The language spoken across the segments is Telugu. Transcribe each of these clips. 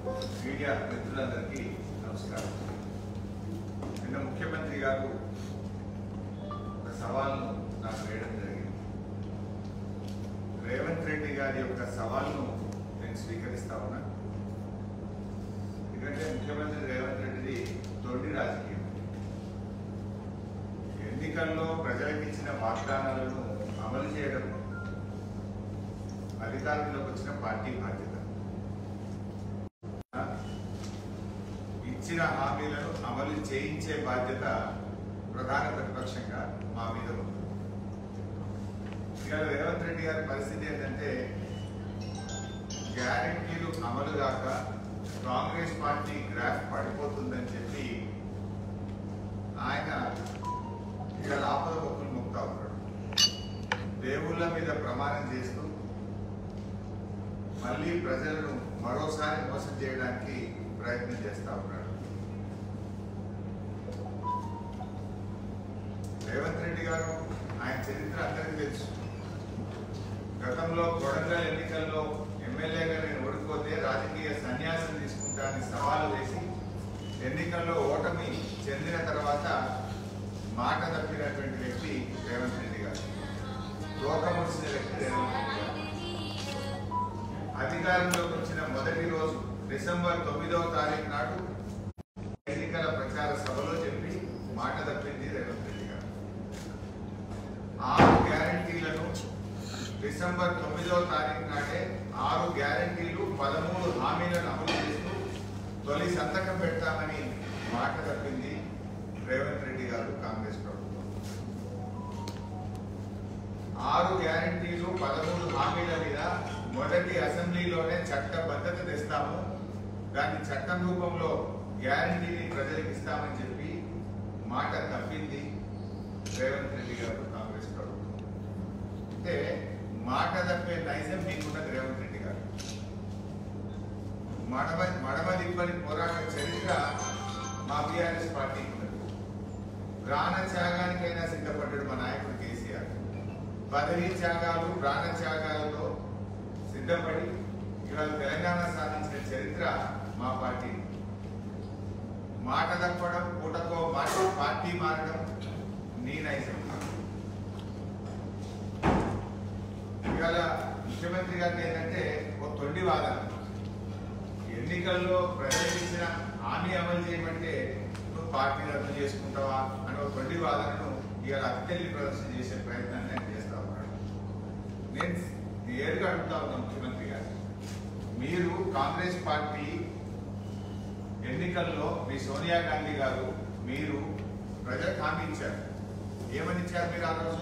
మీడియా మిత్రులందరికీ నమస్కారం నిన్న ముఖ్యమంత్రి గారు ఒక సవాల్ను నాకు వేయడం జరిగింది రేవంత్ రెడ్డి గారి యొక్క సవాల్ను నేను స్వీకరిస్తా ఉన్నా ఎందుకంటే ముఖ్యమంత్రి రేవంత్ రెడ్డిది తొలి రాజకీయం ఎన్నికల్లో ప్రజలకు ఇచ్చిన వాగ్దానాలను అమలు చేయడం అధికారంలోకి వచ్చిన పార్టీ బాధ్యత ఇచ్చిన హామీలను అమలు చేయించే బాధ్యత ప్రధాన ప్రతిపక్షంగా మా మీద ఉంది ఇవాళ రేవంత్ రెడ్డి గారి పరిస్థితి ఏంటంటే గ్యారెంటీలు అమలు కాక కాంగ్రెస్ పార్టీ గ్రాఫ్ పడిపోతుందని చెప్పి ఆయన ఇవాళ ఆపద మొక్కులు మొక్తా ఉన్నాడు దేవుళ్ళ మీద ప్రమాణం చేస్తూ మళ్ళీ ప్రజలను మరోసారి మోసం చేయడానికి ప్రయత్నం చేస్తా ఉన్నాడు రేవంత్ రెడ్డి గారు ఆయన చరిత్ర అందరికీ తెలుసు గతంలో కొడంగల్ ఎన్నికల్లో ఎమ్మెల్యేగా నేను ఓడిపోతే రాజకీయ సన్యాసం తీసుకుంటానని సవాలు వేసి ఎన్నికల్లో ఓటమి చెందిన తర్వాత మాట తప్పినటువంటి వ్యక్తి రేవంత్ రెడ్డి గారు లోకముడిసిన వ్యక్తి రేవంత్ రెడ్డి గారు అధికారంలోకి వచ్చిన మొదటి రోజు డిసెంబర్ తొమ్మిదవ తారీఖు నాడు ఎన్నికల ప్రచార సభలో చెప్పి మాట తప్పింది రేవంత్ రెడ్డి గారు ఆరు గ్యారంటీలను డిసెంబర్ తొమ్మిదవ తారీఖు నాడే ఆరు గ్యారంటీలు పదమూడు హామీలను అమలు చేస్తూ తొలి సంతకం పెడతామని మాట తప్పింది రేవంత్ రెడ్డి గారు కాంగ్రెస్ ప్రభుత్వం ఆరు గ్యారంటీలు పదమూడు హామీల మీద మొదటి అసెంబ్లీలోనే చట్టబద్ధత తెస్తాము దాన్ని చట్టం రూపంలో గ్యారంటీని ప్రజలకు ఇస్తామని చెప్పి మాట తప్పింది రేవంత్ రెడ్డి గారు కాంగ్రెస్ ప్రభుత్వం అంటే మాట తప్పే నైజం మీకున్నది రేవంత్ రెడ్డి గారు మడమ మడమ దిబ్బని పోరాట చరిత్ర మా బీఆర్ఎస్ పార్టీకి ఉన్నది ప్రాణ త్యాగానికైనా సిద్ధపడ్డాడు మా నాయకుడు కేసీఆర్ పదవీ త్యాగాలు ప్రాణ త్యాగాలతో సిద్ధపడి ఇవాళ తెలంగాణ సాధించిన చరిత్ర మా పార్టీ మాట తప్పడం పూటకో మాట పార్టీ మారడం నీ నైజం ఇవాళ ముఖ్యమంత్రి గారిని ఏంటంటే ఒక తొండి వాదన ఎన్నికల్లో ప్రజలకు ఇచ్చిన హామీ అమలు చేయమంటే నువ్వు పార్టీ రద్దు చేసుకుంటావా అనే ఒక తొండి వాదనను ఇవాళ అత్యల్లి ప్రదర్శన చేసే ప్రయత్నాన్ని ఆయన చేస్తా ఉన్నాడు నేను నేరుగా అడుగుతా ఉన్నా ముఖ్యమంత్రి గారు మీరు కాంగ్రెస్ పార్టీ ఎన్నికల్లో మీ సోనియా గాంధీ గారు మీరు ప్రజలకు హామీ ఇచ్చారు ఏమని ఇచ్చారు మీరు ఆ రోజు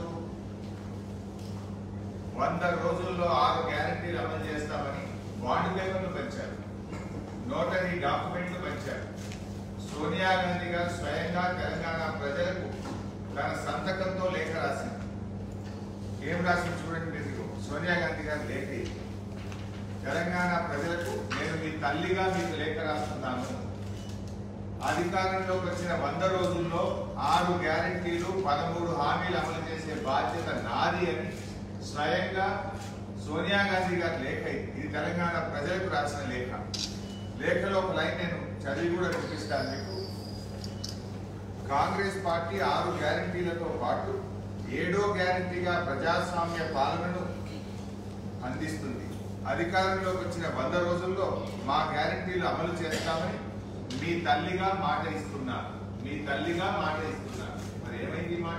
వంద రోజుల్లో ఆరు గ్యారంటీలు అమలు చేస్తామని బాండ్ పేపర్లు పంచారు నోటరీ డాక్యుమెంట్లు పంచారు సోనియా గాంధీ గారు స్వయంగా తెలంగాణ ప్రజలకు తన సంతకంతో లేఖ రాసింది ఏం రాసింది చూడండి మీరు ఇదిగో. సోనియా గాంధీ గారు లేఖ ఇది. తెలంగాణ ప్రజలకు నేను మీ తల్లిగా మీకు లేఖ రాస్తున్నాను అధికారంలోకి వచ్చిన వంద రోజుల్లో ఆరు గ్యారంటీలు పదమూడు హామీలు అమలు చేసే బాధ్యత నాది అని స్వయంగా సోనియా గాంధీ గారి లేఖ ఇది. ఇది తెలంగాణ ప్రజలకు రాసిన లేఖ లేఖలో ఒక లైన్ నేను చదివి కూడా వినిపిస్తాను మీకు కాంగ్రెస్ పార్టీ ఆరు గ్యారంటీలతో పాటు ఏడో గ్యారంటీగా ప్రజాస్వామ్య పాలనను అందిస్తుంది అధికారంలోకి వచ్చిన వంద రోజుల్లో మా గ్యారంటీలు అమలు చేస్తామని మీ తల్లిగా మాట ఇస్తున్నా మీ తల్లిగా మాట ఇస్తున్నా మరి ఏమైంది ఈ మాట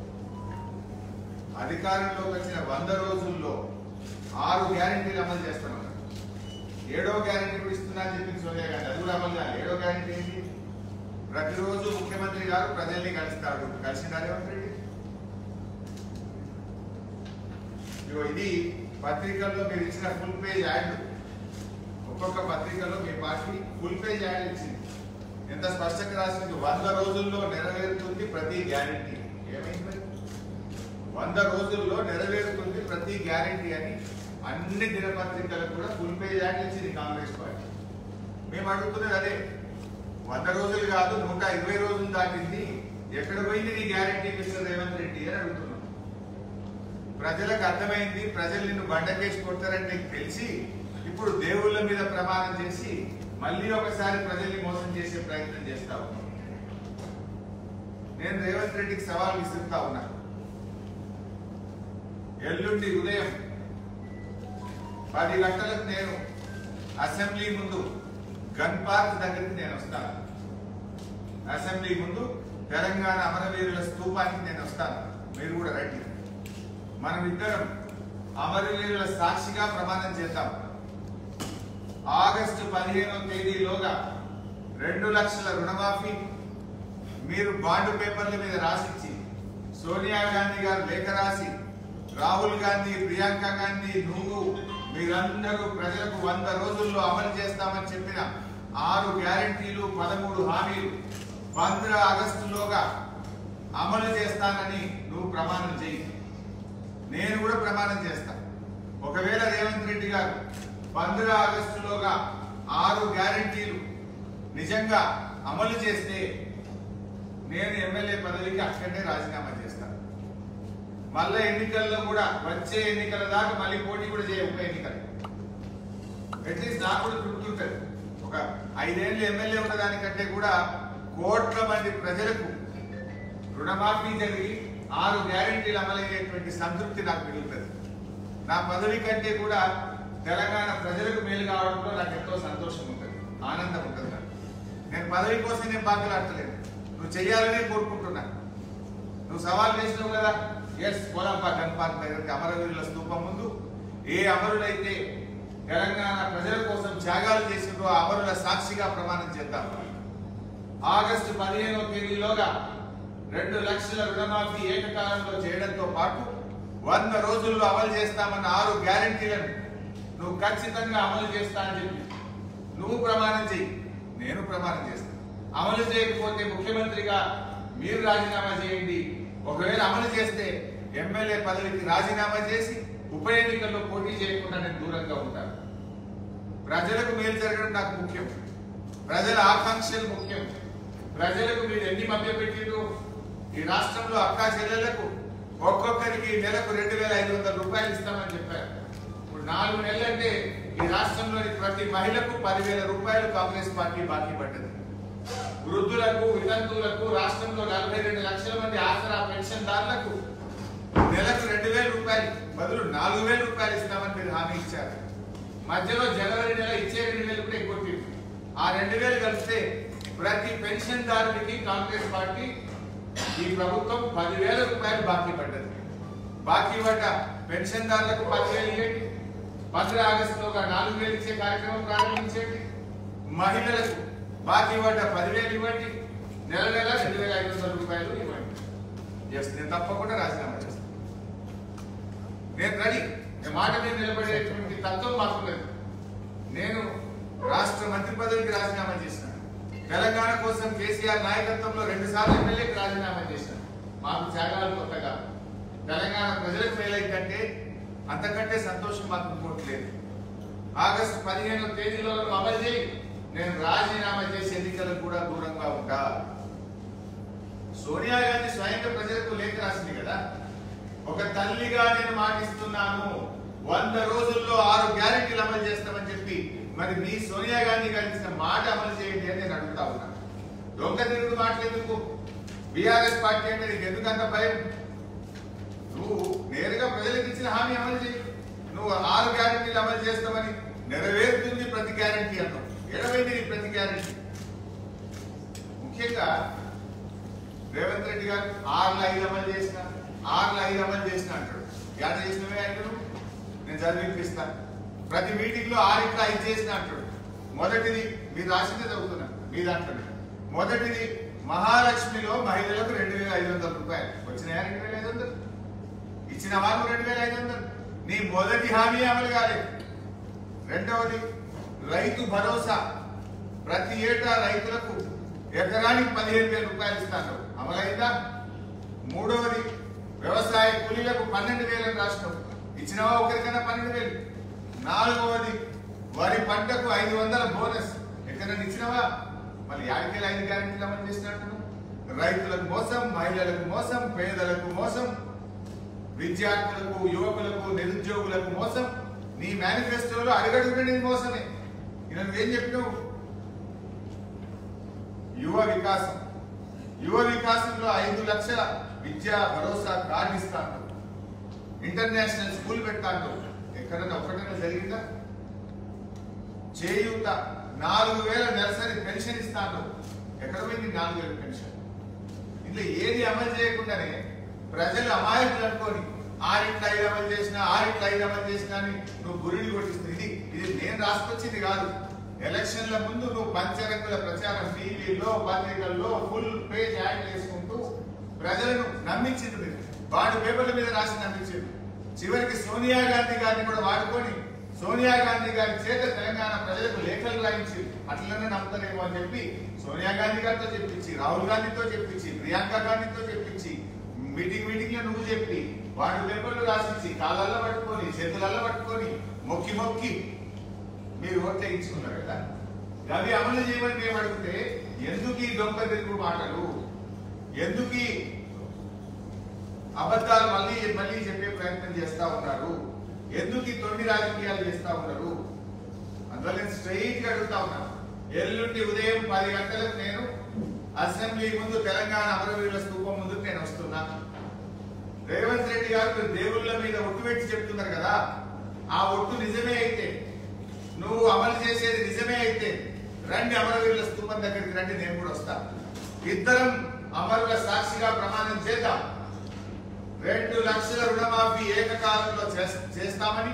అధికారంలోకి వచ్చిన వంద రోజుల్లో ఆరు గ్యారంటీలు అమలు చేస్తామన్నారు ఏడో గ్యారంటీ కూడా ఇస్తున్నా అని చెప్పింది సోనియా గాంధీ అది కూడా అమలు చేయాలి ఏడో గ్యారంటీ ఏంటి ప్రతిరోజు ముఖ్యమంత్రి గారు ప్రజల్ని కలుస్తాడు కలిసిందా రేవంత్ రెడ్డి ఇదిగో ఇది పత్రికల్లో మీరు ఇచ్చిన ఫుల్ పేజ్ యాడ్ ఒక్కొక్క పత్రికలో మీ పార్టీ ఫుల్ పేజ్ యాడ్ ఇచ్చింది ఎంత స్పష్టంగా రాసింది వంద రోజుల్లో నెరవేరుతుంది ప్రతి గ్యారంటీ ఏమైంది మరి వంద రోజుల్లో నెరవేరుతుంది ప్రతి గ్యారంటీ అని అన్ని దినపత్రికలకు కూడా ఫుల్ పేజ్ యాడ్ ఇచ్చింది కాంగ్రెస్ పార్టీ మేము అడుగుతున్నది అదే వంద రోజులు కాదు నూట ఇరవై రోజులు దాటింది ఎక్కడ పోయింది నీ గ్యారంటీ మిస్టర్ రేవంత్ రెడ్డి అని అడుగుతున్నాం ప్రజలకు అర్థమైంది ప్రజలు నిన్ను బండకేసి కొడతారని నీకు తెలిసి ఇప్పుడు దేవుళ్ళ మీద ప్రమాణం చేసి మళ్ళీ ఒకసారి ప్రజల్ని మోసం చేసే ప్రయత్నం చేస్తా ఉన్నాం నేను రేవంత్ రెడ్డికి సవాల్ విసురుతా ఉన్నా ఎల్లుండి ఉదయం పది గంటలకు నేను అసెంబ్లీ ముందు గన్ పార్క్ దగ్గరికి నేను వస్తాను అసెంబ్లీ ముందు తెలంగాణ అమరవీరుల స్తూపానికి నేను వస్తాను మీరు కూడా రండి మనం ఇద్దరం అమరవీరుల సాక్షిగా ప్రమాణం చేద్దాం ఆగస్టు పదిహేనవ తేదీలోగా రెండు లక్షల రుణమాఫీ మీరు బాండ్ పేపర్ల మీద రాసిచ్చి సోనియా గాంధీ గారు లేఖ రాసి రాహుల్ గాంధీ ప్రియాంక గాంధీ నువ్వు మీరందరూ ప్రజలకు వంద రోజుల్లో అమలు చేస్తామని చెప్పిన ఆరు గ్యారంటీలు పదమూడు హామీలు పంద్ర ఆగస్టులోగా అమలు చేస్తానని నువ్వు ప్రమాణం చేయి నేను కూడా ప్రమాణం చేస్తా ఒకవేళ రేవంత్ రెడ్డి గారు పంద్ర ఆగస్టులోగా ఆరు గ్యారంటీలు నిజంగా అమలు చేస్తే నేను ఎమ్మెల్యే పదవికి అక్కడనే రాజీనామా చేస్తాను మళ్ళా ఎన్నికల్లో కూడా వచ్చే ఎన్నికల దాకా మళ్ళీ పోటీ కూడా చేయ ఉప ఎన్నికలు అట్లీస్ట్ నాకు కూడా గుర్తుంటది ఒక ఐదేళ్ళు ఎమ్మెల్యే ఉన్న దానికంటే కూడా కోట్ల మంది ప్రజలకు రుణమాఫీ జరిగి ఆరు గ్యారెంటీలు అమలయ్యేటువంటి సంతృప్తి నాకు మిగులుతుంది నా పదవి కంటే కూడా తెలంగాణ ప్రజలకు మేలు కావడంలో నాకు ఎంతో సంతోషం ఉంటుంది ఆనందం ఉంటుంది నాకు నేను పదవి కోసం నేను బాధలాడతలేదు నువ్వు చెయ్యాలనే కోరుకుంటున్నా నువ్వు సవాల్ చేసినావు కదా ఎస్ కోలంపా గన్ పార్క్ దగ్గరికి అమరవీరుల స్తూపం ముందు ఏ అమరులైతే తెలంగాణ ప్రజల కోసం త్యాగాలు చేసిండ్రో ఆ అమరుల సాక్షిగా ప్రమాణం చేద్దాం ఆగస్టు పదిహేనవ తేదీలోగా రెండు లక్షల రుణమాఫీ ఏకకాలంలో చేయడంతో పాటు వంద రోజుల్లో అమలు చేస్తామన్న ఆరు గ్యారంటీలను నువ్వు ఖచ్చితంగా అమలు చేస్తా అని చెప్పి నువ్వు ప్రమాణం చెయ్యి నేను ప్రమాణం చేస్తాను అమలు చేయకపోతే ముఖ్యమంత్రిగా మీరు రాజీనామా చేయండి ఒకవేళ అమలు చేస్తే ఎమ్మెల్యే పదవికి రాజీనామా చేసి ఉప ఎన్నికల్లో పోటీ చేయకుండా నేను దూరంగా ఉంటాను ప్రజలకు మేలు జరగడం నాకు ముఖ్యం ప్రజల ఆకాంక్షలు ముఖ్యం ప్రజలకు మీరు ఎన్ని మభ్య పెట్టిండ్రు ఈ రాష్ట్రంలో అక్కా చెల్లెళ్లకు ఒక్కొక్కరికి నెలకు రెండు వేల ఐదు వందల రూపాయలు ఇస్తామని చెప్పారు ఇప్పుడు నాలుగు నెలలంటే ఈ రాష్ట్రంలోని ప్రతి మహిళకు పదివేల రూపాయలు కాంగ్రెస్ పార్టీ బాకీ పడ్డది వృద్ధులకు వితంతువులకు రాష్ట్రంలో నలభై రెండు లక్షల మంది ఆసరా పెన్షన్దారులకు నెలకు రెండు వేల రూపాయలు బదులు నాలుగు వేల రూపాయలు ఇస్తామని మీరు హామీ ఇచ్చారు మధ్యలో జనవరి నెల ఇచ్చే రెండు వేలు కూడా ఎక్కువ ఆ రెండు వేలు కలిస్తే ప్రతి పెన్షన్దారునికి కాంగ్రెస్ పార్టీ ఈ ప్రభుత్వం పదివేల రూపాయలు బాకీ పడ్డది బాకీ పడ్డ పెన్షన్దారులకు పదివేలు ఇవ్వండి పంద్ర ఆగస్టులోగా నాలుగు వేలు ఇచ్చే కార్యక్రమం ప్రారంభించండి మహిళలకు బాకీ పడ్డ పదివేలు ఇవ్వండి నెల నెల రెండు వేల ఐదు వందల రూపాయలు ఇవ్వండి ఎస్ నేను తప్పకుండా రాజీనామా చేస్తాను నేను రెడీ నేను మాట మీద నిలబడేటువంటి తత్వం మాకున్నది నేను రాష్ట్ర మంత్రి పదవికి రాజీనామా చేశాను తెలంగాణ కోసం కేసీఆర్ నాయకత్వంలో రెండు సార్లు ఎమ్మెల్యేకి రాజీనామా చేశాను మాకు త్యాగాలు కొత్తగా తెలంగాణ ప్రజలకు ఫెయిల్ అయిందంటే అంతకంటే సంతోషం మాకు ఇంకోటి లేదు ఆగస్టు పదిహేను తేదీలో నువ్వు అమలు చేయి నేను రాజీనామా చేసి ఎన్నికలకు కూడా దూరంగా ఉంటా సోనియా గాంధీ స్వయంగా ప్రజలకు లేఖ రాసింది కదా ఒక తల్లిగా నేను మాటిస్తున్నాను వంద రోజుల్లో ఆరు గ్యారెంటీలు అమలు చేస్తామని చెప్పి మరి మీ సోనియా గాంధీ గారు ఇచ్చిన మాట అమలు చేయండి అని నేను అడుగుతా ఉన్నా దొంగ తిరుగుడు మాటలు ఎందుకు బీఆర్ఎస్ పార్టీ అంటే నీకు ఎందుకు అంత భయం నువ్వు నేరుగా ప్రజలకు ఇచ్చిన హామీ అమలు చేయి నువ్వు ఆరు గ్యారెంటీలు అమలు చేస్తామని నెరవేరుతుంది ప్రతి గ్యారెంటీ అన్నావు ఎడవైంది నీ ప్రతి గ్యారెంటీ ముఖ్యంగా రేవంత్ రెడ్డి గారు ఆరులో ఐదు అమలు చేసిన ఆరులో ఐదు అమలు చేసిన అంటాడు ఏడ చేసినవే అంటాడు నేను చదివిపిస్తాను ప్రతి మీటింగ్ లో ఆరిట్లో ఐదు చేసిన అంటాడు మొదటిది మీరు రాసిందే చదువుతున్నా మీ దాంట్లో మొదటిది మహాలక్ష్మిలో మహిళలకు రెండు వేల ఐదు వందల రూపాయలు వచ్చినాయా రెండు వేల ఐదు వందలు ఇచ్చిన వాళ్ళు రెండు వేల ఐదు వందలు నీ మొదటి హామీ అమలు కాలేదు రెండవది రైతు భరోసా ప్రతి ఏటా రైతులకు ఎకరానికి పదిహేను వేల రూపాయలు ఇస్తాను అమలైందా మూడవది వ్యవసాయ కూలీలకు పన్నెండు వేలను రాష్ట్రం ఇచ్చినవా ఒకరికైనా పన్నెండు వేలు నాలుగవది వరి పంటకు ఐదు వందల బోనస్ ఎక్కడైనా ఇచ్చినవా మళ్ళీ యాడికెళ్ళి ఐదు గ్యారెంటీలు అమలు చేసినట్టు రైతులకు మోసం మహిళలకు మోసం పేదలకు మోసం విద్యార్థులకు యువకులకు నిరుద్యోగులకు మోసం నీ మేనిఫెస్టోలో అడుగడుగునే నీ మోసమే ఇక నువ్వేం చెప్పినావు యువ వికాసం యువ వికాసంలో ఐదు లక్షల విద్యా భరోసా కార్డు ఇస్తాను ఇంటర్నేషనల్ స్కూల్ పెడతాను ఎక్కడైనా ఒకటైనా జరిగిందా చేయూత నాలుగు వేల నెలసరి పెన్షన్ ఇస్తాను ఎక్కడ పోయింది నాలుగు వేల పెన్షన్ ఇందులో ఏది అమలు చేయకుండానే ప్రజలు అమాయకులు అనుకోని ఆరిట్ల ఐదు అమలు చేసినా ఆరిట్ల ఐదు అమలు చేసినా అని నువ్వు గురిని కొట్టిస్తుంది ఇది ఇది నేను రాసుకొచ్చింది కాదు ఎలక్షన్ల ముందు నువ్వు పంచరంగుల ప్రచారం టీవీలో పత్రికల్లో ఫుల్ పేజ్ యాడ్ చేసుకుంటూ ప్రజలను నమ్మించింది మీరు వాడు పేపర్ల మీద రాసి నమ్మించింది చివరికి సోనియా గాంధీ గారిని కూడా వాడుకొని సోనియా గాంధీ గారి చేత తెలంగాణ ప్రజలకు లేఖలు రాయించి అట్లనే నమ్ముతారేమో అని చెప్పి సోనియా గాంధీ గారితో చెప్పించి రాహుల్ గాంధీతో చెప్పించి ప్రియాంక గాంధీతో చెప్పించి మీటింగ్ మీటింగ్ లో నువ్వు చెప్పి వాడు పేపర్లు రాసించి కాళ్ళల్లో పట్టుకొని చేతులలో పట్టుకొని మొక్కి మొక్కి మీరు ఓట్లు వేయించుకున్నారు కదా అవి అమలు చేయమని మేము అడిగితే ఎందుకు ఈ దొంగ తిరుగు మాటలు ఎందుకు ఈ అబద్ధాలు మళ్ళీ మళ్ళీ చెప్పే ప్రయత్నం చేస్తా ఉన్నారు ఎందుకు ఈ తొండి రాజకీయాలు చేస్తా ఉన్నారు అందువల్ల నేను స్ట్రైట్ గా అడుగుతా ఉన్నా ఎల్లుండి ఉదయం పది గంటలకు నేను అసెంబ్లీ ముందు తెలంగాణ అమరవీరుల స్థూపం ముందు నేను వస్తున్నా రేవంత్ రెడ్డి గారు మీరు దేవుళ్ళ మీద ఒట్టు పెట్టి చెప్తున్నారు కదా ఆ ఒట్టు నిజమే అయితే నువ్వు అమలు చేసేది నిజమే అయితే రండి అమరవీరుల స్థూపం దగ్గరికి రండి నేను కూడా వస్తా ఇద్దరం అమరుల సాక్షిగా ప్రమాణం చేద్దాం రెండు లక్షల రుణమాఫీ ఏకకాలంలో చేస్- చేస్తామని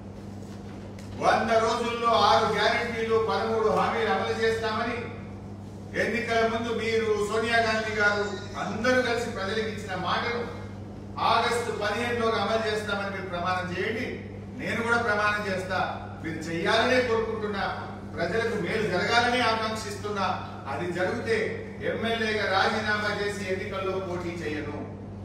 వంద రోజుల్లో ఆరు గ్యారెంటీలు పదమూడు హామీలు అమలు చేస్తామని ఎన్నికల ముందు మీరు సోనియా గాంధీ గారు అందరూ కలిసి ప్రజలకు ఇచ్చిన మాటను ఆగస్టు పదిహేనులోగా అమలు చేస్తామని మీరు ప్రమాణం చేయండి నేను కూడా ప్రమాణం చేస్తా మీరు చెయ్యాలనే కోరుకుంటున్నా ప్రజలకు మేలు జరగాలని ఆకాంక్షిస్తున్నా అది జరిగితే ఎమ్మెల్యేగా రాజీనామా చేసి ఎన్నికల్లో పోటీ చేయను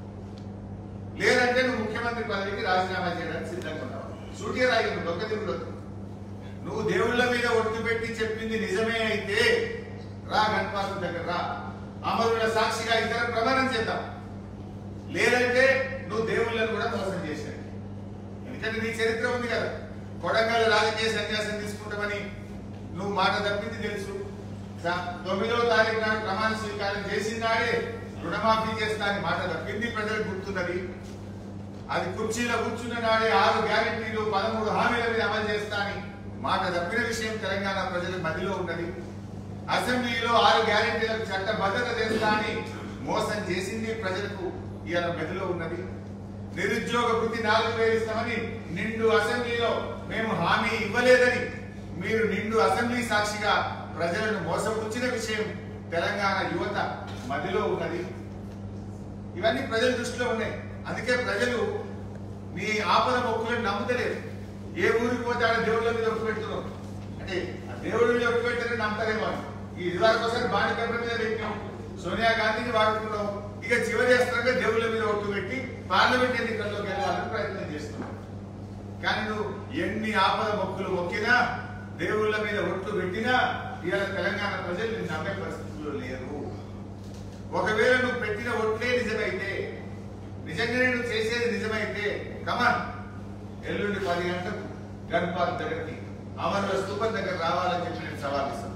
లేదంటే నువ్వు ముఖ్యమంత్రి పదవికి రాజీనామా చేయడానికి సిద్ధంగా ఉన్నావు సూటిగా రాయి నువ్వు దొంగ తిరుగుడు నువ్వు దేవుళ్ళ మీద ఒట్టు పెట్టి చెప్పింది నిజమే అయితే రా గణపాతం దగ్గర రా అమరుల సాక్షిగా ఇద్దరు ప్రమాణం చేద్దాం లేదంటే నువ్వు దేవుళ్ళని కూడా మోసం చేశావు ఎందుకంటే నీ చరిత్ర ఉంది కదా కొడంగల్ రాజకీయ సన్యాసం తీసుకుంటామని నువ్వు మాట తప్పింది తెలుసు స- తొమ్మిదో తారీఖు నాడు ప్రమాణ స్వీకారం చేసిన నాడే రుణమాఫీ చేస్తా అని మాట తప్పింది ప్రజలకు గుర్తున్నది అది కుర్చీలో కూర్చున్న నాడే ఆరు గ్యారెంటీలు పదమూడు హామీల మీద అమలు చేస్తా అని మాట తప్పిన విషయం తెలంగాణ ప్రజల మధ్యలో ఉన్నది అసెంబ్లీలో ఆరు గ్యారెంటీలకు చట్టబద్ధత తెస్తా అని మోసం చేసింది ప్రజలకు ఇవాళ మెదలో ఉన్నది నిరుద్యోగ వృత్తి నాలుగు వేలు ఇస్తామని నిండు అసెంబ్లీలో మేము హామీ ఇవ్వలేదని మీరు నిండు అసెంబ్లీ సాక్షిగా ప్రజలను మోసపుచ్చిన విషయం తెలంగాణ యువత మదిలో ఉన్నది ఇవన్నీ ప్రజల దృష్టిలో ఉన్నాయి అందుకే ప్రజలు మీ ఆపద మొక్కులను నమ్ముతలేరు ఏ ఊరికి పోతే ఆడ దేవుళ్ళ మీద ఒప్పు పెడుతున్నాం అంటే ఆ దేవుడి మీద ఒప్పు పెట్టారని నమ్ముతారేమో అని. ఈ ఇదివరకు ఒకసారి బాణికర్ల మీద పెట్టాం సోనియా గాంధీని వాడుకున్నాం ఇక చివరి చేస్తారంటే దేవుళ్ళ మీద ఒట్టు పెట్టి పార్లమెంట్ ఎన్నికల్లో గెలవాలని ప్రయత్నం చేస్తున్నాం కానీ నువ్వు ఎన్ని ఆపద మొక్కులు మొక్కినా దేవుళ్ళ మీద ఒట్టు పెట్టినా ఇవాళ తెలంగాణ ప్రజలు నిన్ను నమ్మే పరిస్థితుల్లో లేరు ఒకవేళ నువ్వు పెట్టిన ఒట్లే నిజమైతే నిజంగానే నువ్వు చేసేది నిజమైతే కమాన్ ఎల్లుండి పది గంటలకు గణపాల్ దగ్గరికి అమరుల స్థూపం దగ్గర రావాలని చెప్పి నేను సవాల్ ఇస్తాను